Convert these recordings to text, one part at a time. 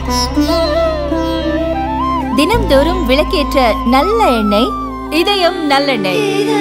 தினம்தோறும் விளக்கேற்ற நல்ல எண்ணெய் இதயம் நல்லெண்ணெய்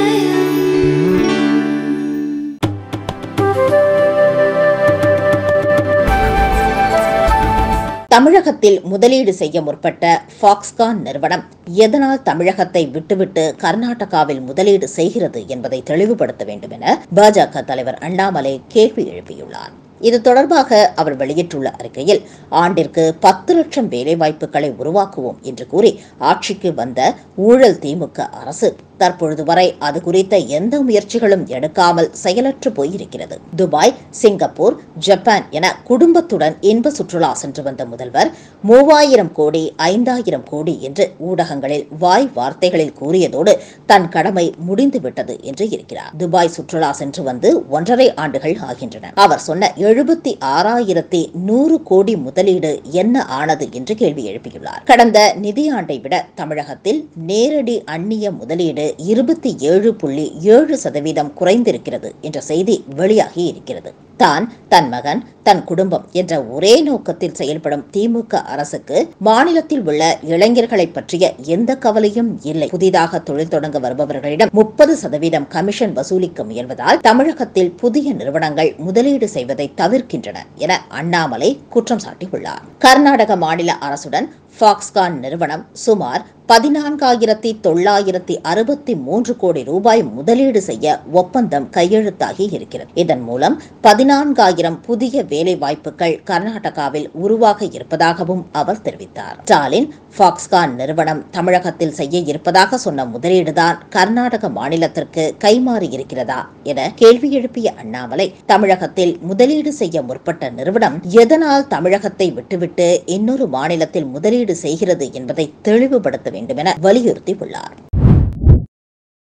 தமிழகத்தில் முதலீடு செய்ய முற்பட்ட ஃபாக்ஸ்கான் நிறுவனம் எதனால் தமிழகத்தை விட்டுவிட்டு கர்நாடகாவில் முதலீடு செய்கிறது என்பதை தெளிவுபடுத்த வேண்டும் என பாஜக தலைவர் அண்ணாமலை கேள்வி எழுப்பியுள்ளார் இது தொடர்பாக அவர் வெளியிட்டுள்ள அறிக்கையில் ஆண்டிற்கு பத்து லட்சம் வேலைவாய்ப்புகளை உருவாக்குவோம் என்று கூறி ஆட்சிக்கு வந்த ஊழல் திமுக அரசு தற்பொழுது வரை அது குறித்த எந்த முயற்சிகளும் எடுக்காமல் செயலற்று போயிருக்கிறது துபாய் சிங்கப்பூர் ஜப்பான் என குடும்பத்துடன் இன்ப சுற்றுலா சென்று வந்த முதல்வர் மூவாயிரம் கோடி ஐந்தாயிரம் கோடி என்று ஊடகங்களில் வாய் வார்த்தைகளில் கூறியதோடு தன் கடமை முடிந்துவிட்டது என்று இருக்கிறார் துபாய் சுற்றுலா சென்று வந்து ஒன்றரை ஆண்டுகள் ஆகின்றன அவர் சொன்ன எழுபத்தி ஆறாயிரத்தி நூறு கோடி முதலீடு என்ன ஆனது என்று கேள்வி எழுப்பியுள்ளார் கடந்த நிதியாண்டை விட தமிழகத்தில் நேரடி அந்நிய முதலீடு இருபத்தி ஏழு புள்ளி ஏழு சதவீதம் குறைந்திருக்கிறது என்ற செய்தி வெளியாகி இருக்கிறது தான் தன் மகன் தன் குடும்பம் என்ற ஒரே நோக்கத்தில் செயல்படும் திமுக அரசுக்கு மாநிலத்தில் உள்ள இளைஞர்களை பற்றிய எந்த கவலையும் இல்லை புதிதாக தொழில் தொடங்க வருபவர்களிடம் முப்பது சதவீதம் கமிஷன் வசூலிக்க முயல்வதால் தமிழகத்தில் புதிய நிறுவனங்கள் முதலீடு செய்வதை தவிர்க்கின்றன என அண்ணாமலை குற்றம் சாட்டியுள்ளார் கர்நாடக மாநில அரசுடன் ஃபாக்ஸ்கான் நிறுவனம் சுமார் பதினான்காயிரத்தி தொள்ளாயிரத்தி அறுபத்தி மூன்று கோடி ரூபாய் முதலீடு செய்ய ஒப்பந்தம் கையெழுத்தாகி இருக்கிறது இதன் மூலம் பதினான்காயிரம் புதிய வேலை வாய்ப்புகள் கர்நாடகாவில் உருவாக இருப்பதாகவும் அவர் தெரிவித்தார் ஸ்டாலின் ஃபாக்ஸ்கான் நிறுவனம் தமிழகத்தில் செய்ய இருப்பதாக சொன்ன முதலீடுதான் கர்நாடக மாநிலத்திற்கு கைமாறி இருக்கிறதா என கேள்வி எழுப்பிய அண்ணாமலை தமிழகத்தில் முதலீடு செய்ய முற்பட்ட நிறுவனம் எதனால் தமிழகத்தை விட்டுவிட்டு இன்னொரு மாநிலத்தில் முதலீடு செய்கிறது என்பதை தெளிவுபடுத்த வேண்டும் என வலியுறுத்தியுள்ளார்